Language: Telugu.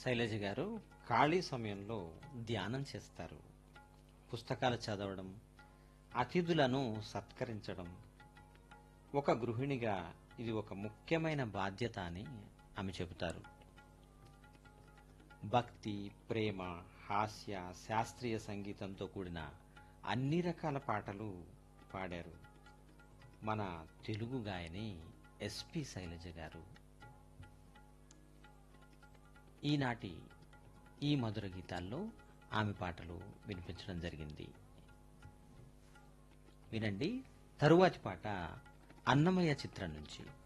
శైలజ గారు ఖాళీ సమయంలో ధ్యానం చేస్తారు పుస్తకాలు చదవడం అతిథులను సత్కరించడం ఒక గృహిణిగా ఇది ఒక ముఖ్యమైన బాధ్యత అని ఆమె చెబుతారు భక్తి ప్రేమ హాస్య శాస్త్రీయ సంగీతంతో కూడిన అన్ని రకాల పాటలు పాడారు మన తెలుగు గాయని ఎస్పి శైలజ గారు ఈనాటి ఈ మధుర గీతాల్లో ఆమె పాటలు వినిపించడం జరిగింది వినండి తరువాతి పాట అన్నమయ్య చిత్రం నుంచి